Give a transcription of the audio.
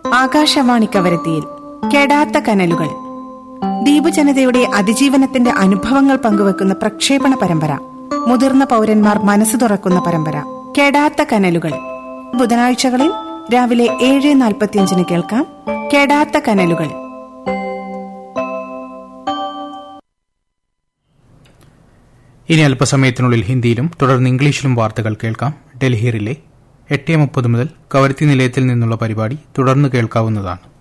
ആകാശവാണി കവരത്തിയിൽ കെടാത്ത കനലുകൾ ദ്വീപ് ജനതയുടെ അതിജീവനത്തിന്റെ അനുഭവങ്ങൾ പങ്കുവെക്കുന്ന പ്രക്ഷേപണ പരമ്പര മുതിർന്ന പൗരന്മാർ മനസ്സ് തുറക്കുന്ന പരമ്പര കെടാത്ത കനലുകൾ ബുധനാഴ്ചകളിൽ രാവിലെ ഏഴ് നാൽപ്പത്തിയഞ്ചിന് കേൾക്കാം കെടാത്ത കനലുകൾ ഇനി അല്പസമയത്തിനുള്ളിൽ ഹിന്ദിയിലും തുടർന്ന് ഇംഗ്ലീഷിലും വാർത്തകൾ കേൾക്കാം ഡൽഹി റിലേ എട്ട് മുപ്പത് മുതൽ കവരത്തി നിലയത്തിൽ നിന്നുള്ള പരിപാടി തുടർന്ന് കേൾക്കാവുന്നതാണ്